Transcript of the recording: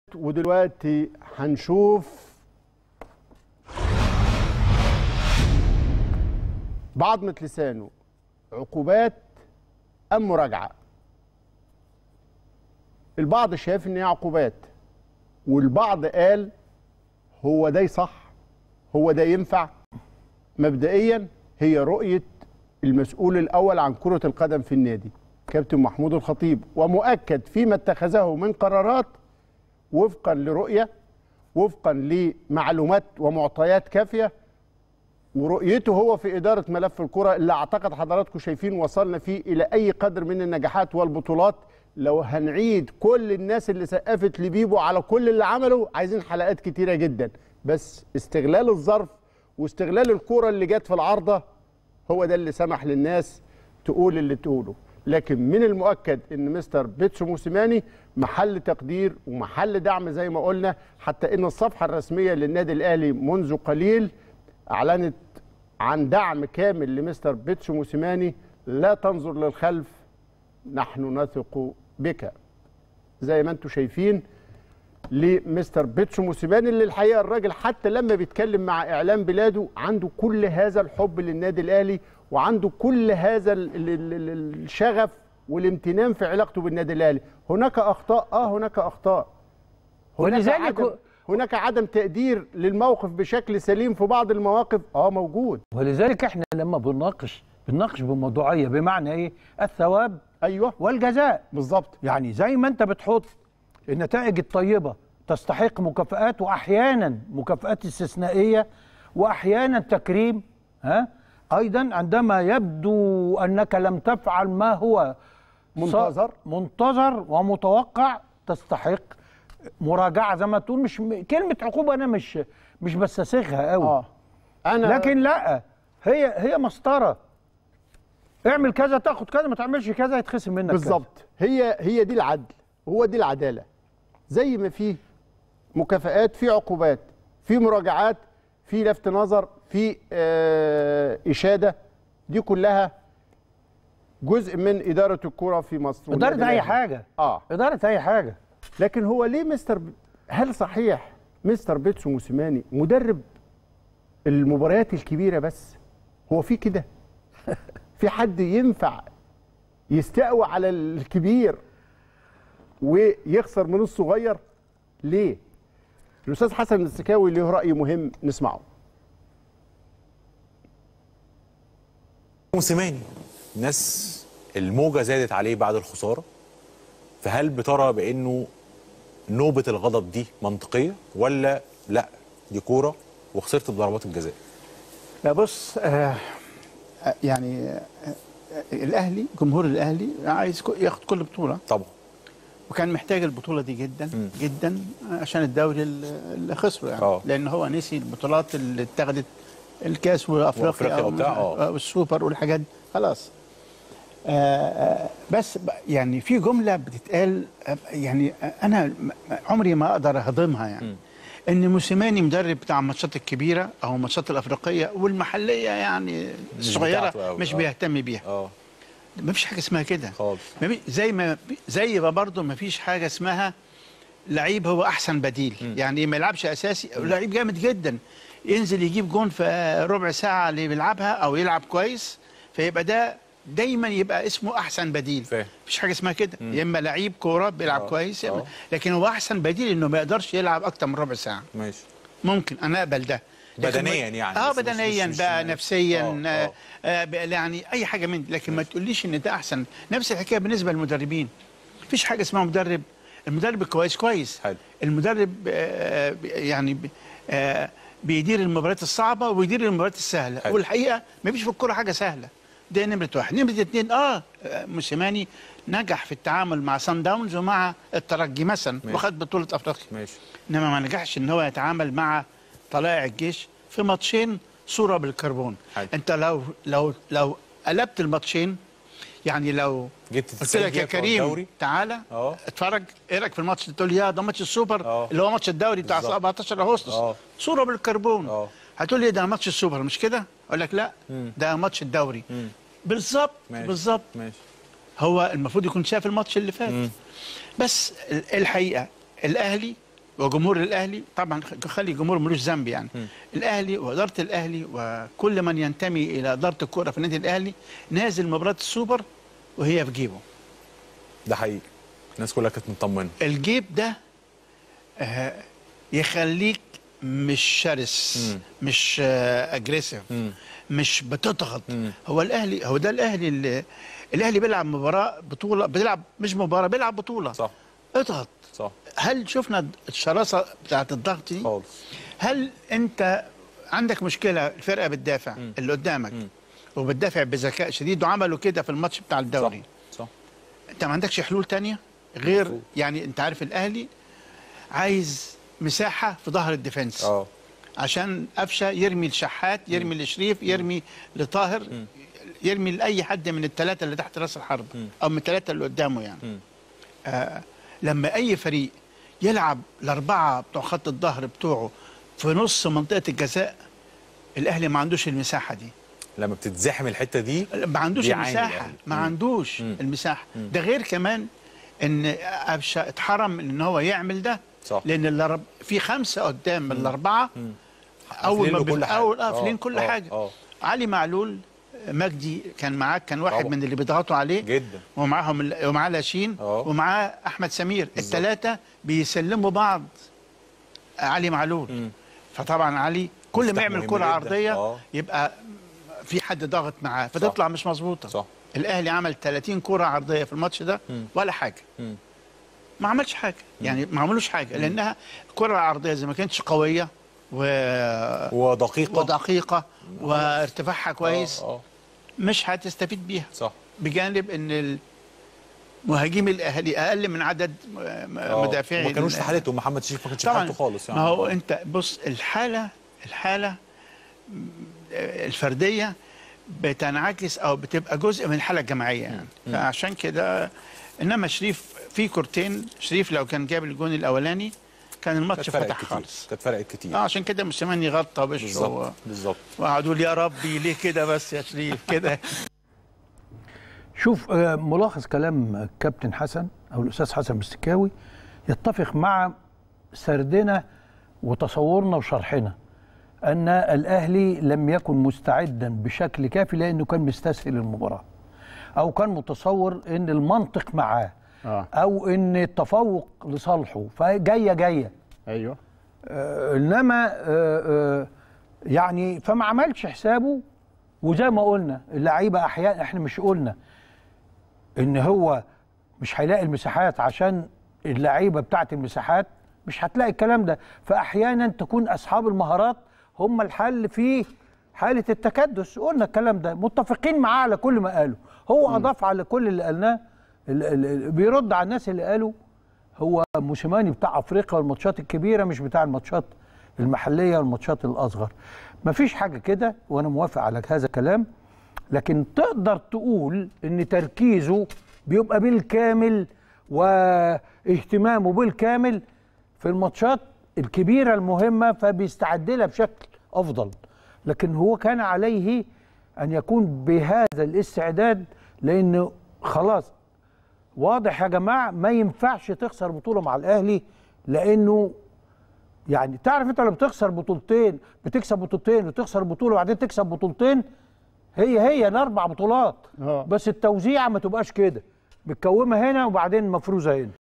ودلوقتي هنشوف بعضمة لسانه عقوبات أم مراجعة البعض شايف إن هي عقوبات والبعض قال هو ده صح هو ده ينفع مبدئيا هي رؤية المسؤول الأول عن كرة القدم في النادي كابتن محمود الخطيب ومؤكد فيما اتخذه من قرارات وفقا لرؤية وفقا لمعلومات ومعطيات كافية ورؤيته هو في إدارة ملف الكرة اللي أعتقد حضراتكم شايفين وصلنا فيه إلى أي قدر من النجاحات والبطولات لو هنعيد كل الناس اللي سقفت لبيبو على كل اللي عمله عايزين حلقات كتيرة جدا بس استغلال الظرف واستغلال الكرة اللي جت في العارضة هو ده اللي سمح للناس تقول اللي تقوله لكن من المؤكد ان مستر بيتسو موسيماني محل تقدير ومحل دعم زي ما قلنا حتى ان الصفحه الرسميه للنادي الاهلي منذ قليل اعلنت عن دعم كامل لمستر بيتسو موسيماني لا تنظر للخلف نحن نثق بك زي ما انتم شايفين لمستر بيتسو موسيماني اللي الحقيقه الراجل حتى لما بيتكلم مع اعلام بلاده عنده كل هذا الحب للنادي الاهلي وعنده كل هذا ال- ال- ال- الشغف والامتنان في علاقته بالنادي الاهلي هناك اخطاء اه هناك اخطاء هناك ولذلك عدم هو- هناك عدم تقدير للموقف بشكل سليم في بعض المواقف اه موجود ولذلك احنا لما بنناقش بنناقش بموضوعيه بمعنى ايه الثواب ايوه والجزاء بالظبط يعني زي ما انت بتحط النتائج الطيبه تستحق مكافآت واحيانا مكافآت استثنائيه واحيانا تكريم ها ايضا عندما يبدو انك لم تفعل ما هو ص- منتظر. منتظر ومتوقع تستحق مراجعه زي ما تقول مش م- كلمه عقوبه انا مش مش بستسيغها قوي اه انا لكن لا هي هي مسطره اعمل كذا تاخد كذا ما تعملش كذا يتخصم منك كذا. بالظبط هي هي دي العدل هو دي العداله زي ما في مكافآت في عقوبات في مراجعات في لفت نظر في آه اشاده دي كلها جزء من اداره الكره في مصر والنادي اداره اي الأهلي. حاجه اه اداره اي حاجه لكن هو ليه مستر ب... هل صحيح مستر بيتسو موسيماني مدرب المباريات الكبيره بس هو في كده في حد ينفع يستقوى على الكبير ويخسر من الصغير ليه الاستاذ حسن السكاوي له راي مهم نسمعه موسيماني الناس الموجة زادت عليه بعد الخسارة فهل بترى بأنه نوبة الغضب دي منطقية ولا لا دي كورة وخسرت بضربات الجزاء لا بص آه آه، يعني آه آه، الاهلي جمهور الاهلي عايز كو- ياخد كل بطوله طبعا وكان محتاج البطوله دي جدا جدا عشان الدوري ال- اللي خسره يعني آه. لان هو نسي البطولات اللي اتخذت الكاس وافريقيا وأفريقيا وبتاع، آه. آه، والسوبر والحاجات دي خلاص آه، آه، بس ب- يعني في جمله بتتقال آه، يعني آه، انا م- عمري ما اقدر اهضمها يعني ان موسيماني مدرب بتاع الماتشات الكبيره او الماتشات الافريقيه والمحليه يعني الصغيره بتاعته أوي، مش آه. بيهتم بيها اه ما فيش حاجه اسمها كده خالص. ما في- زي ما زي ما برضه ما فيش حاجه اسمها لعيب هو احسن بديل يعني ما يلعبش اساسي لعيب جامد جدا ينزل يجيب جون في ربع ساعه اللي بيلعبها او يلعب كويس فيبقى ده دايما يبقى اسمه احسن بديل فاهم. مفيش حاجه اسمها كده يا اما لعيب كوره بيلعب آه، كويس يا إما- آه. لكن هو احسن بديل انه ما يقدرش يلعب اكتر من ربع ساعه ماشي ممكن انا اقبل ده لكن بدنيا ما- يعني، اه بس مش- بدنيا مش- مش- بقى نفسيا آه، آه آه. آه بقى يعني اي حاجه من دي لكن ما تقوليش ان ده احسن نفس الحكايه بالنسبه للمدربين مفيش حاجه اسمها مدرب المدرب الكويس كويس حلو. المدرب آه بي- يعني بي- آه بيدير المباريات الصعبه ويدير المباريات السهله حلو. والحقيقه مفيش في الكوره حاجه سهله ده نمره واحد نمره اتنين اه آه، موسيماني نجح في التعامل مع سان داونز ومع الترجي مثلا ماشي. وخد بطوله افريقيا ماشي انما ما نجحش ان هو يتعامل مع طلائع الجيش في ماتشين صوره بالكربون حلو. انت لو لو لو قلبت الماتشين يعني لو جبت قلت التسعين لك يا دقيقة بتوع كريم الدوري. تعالى اه. اتفرج ايه رايك في الماتش تقول لي يا ده ماتش السوبر اه. اللي هو ماتش الدوري بتاع بالظبط. 17 اغسطس اه. صوره بالكربون اه. هتقول لي ده ماتش السوبر مش كده اقول لك لا ده ماتش الدوري بالظبط ماشي. بالظبط ماشي هو المفروض يكون شاف الماتش اللي فات بس ال- الحقيقه الاهلي وجمهور الاهلي طبعا خلي الجمهور ملوش ذنب يعني الاهلي واداره الاهلي وكل من ينتمي الى اداره الكره في النادي الاهلي نازل مباراه السوبر وهي في جيبه ده حقيقي الناس كلها كانت مطمنه الجيب ده آه، يخليك مش شرس مش اجريسيف مش بتضغط هو الاهلي هو ده الاهلي اللي الاهلي بيلعب مباراه بطوله بيلعب مش مباراه بيلعب بطوله صح اضغط صح هل شفنا الشراسه بتاعت الضغط دي خالص هل انت عندك مشكله الفرقه بتدافع اللي قدامك وبتدافع بذكاء شديد وعملوا كده في الماتش بتاع صح الدوري صح انت ما عندكش حلول تانية غير مفروض. يعني انت عارف الاهلي عايز مساحه في ظهر الديفنس اه عشان قفشه يرمي لشحات يرمي لشريف يرمي لطاهر يرمي لاي حد من الثلاثه اللي تحت راس الحرب او من الثلاثه اللي قدامه يعني آه لما اي فريق يلعب الاربعه بتوع خط الظهر بتوعه في نص منطقه الجزاء الاهلي ما عندوش المساحه دي لما بتتزاحم الحته دي ما عندوش بيعاني المساحه الأهلي. ما مم. عندوش مم. المساحه ده غير كمان ان قفشه اتحرم من ان هو يعمل ده صح. لان الأرب... في خمسه قدام من الاربعه اول قافلين ما له كل بال- حاجة. اول قافلين آه، كل آه، حاجه آه. علي معلول مجدي كان معاك كان واحد طبعا. من اللي بيضغطوا عليه جدا ومعاهم ال- ومعاه لاشين آه. ومعاه احمد سمير بالظبط. الثلاثه بيسلموا بعض علي معلول مم. فطبعا علي كل ما مفتاح يعمل مهم كره جدا. عرضيه آه. يبقى في حد ضاغط معاه فتطلع مش مظبوطه صح الاهلي عمل 30 كره عرضيه في الماتش ده مم. ولا حاجه مم. ما عملش حاجه يعني ما عملوش حاجه لانها الكره العرضيه زي ما كانتش قويه و... ودقيقه ودقيقه وارتفاعها كويس آه. آه. مش هتستفيد بيها صح بجانب ان المهاجم الاهلي اقل من عدد م- آه. مدافعي وما كانوش في الأهلي. حالته محمد شريف ما كانش في طبعا حالته خالص يعني ما هو آه. انت بص الحاله الحاله م- الفرديه بتنعكس او بتبقى جزء من الحاله الجماعيه يعني فعشان كده انما شريف في كورتين شريف لو كان جاب الجون الاولاني كان الماتش كانت فرقت فتح كتير خالص كانت فرقت كتير اه عشان كده موسيماني غطى وشه بالظبط بالظبط وقعدوا يقول يا ربي ليه كده بس يا شريف كده شوف آه، ملخص كلام كابتن حسن او الاستاذ حسن مستكاوي يتفق مع سردنا وتصورنا وشرحنا ان الاهلي لم يكن مستعدا بشكل كافي لانه كان مستسهل المباراه او كان متصور ان المنطق معاه اه او ان التفوق لصالحه فجايه جايه ايوه آه، انما آه، آه، يعني فما عملش حسابه وزي ما قلنا اللعيبه احيانا احنا مش قلنا ان هو مش هيلاقي المساحات عشان اللعيبه بتاعت المساحات مش هتلاقي الكلام ده فاحيانا تكون اصحاب المهارات هم الحل في حاله التكدس قلنا الكلام ده متفقين معاه على كل ما قاله هو اضاف على كل اللي قالناه ال- ال- ال- بيرد على الناس اللي قالوا هو موسيماني بتاع افريقيا والماتشات الكبيره مش بتاع الماتشات المحليه والماتشات الاصغر مفيش حاجه كده وانا موافق على هذا الكلام لكن تقدر تقول ان تركيزه بيبقى بالكامل واهتمامه بالكامل في الماتشات الكبيره المهمه فبيستعد لها بشكل افضل لكن هو كان عليه ان يكون بهذا الاستعداد لانه خلاص واضح يا جماعه ما ينفعش تخسر بطوله مع الاهلي لانه يعني تعرف انت لما بتخسر بطولتين بتكسب بطولتين وتخسر بطوله وبعدين تكسب بطولتين هي هي الاربع بطولات آه. بس التوزيعه ما تبقاش كده متكومه هنا وبعدين مفروزه هنا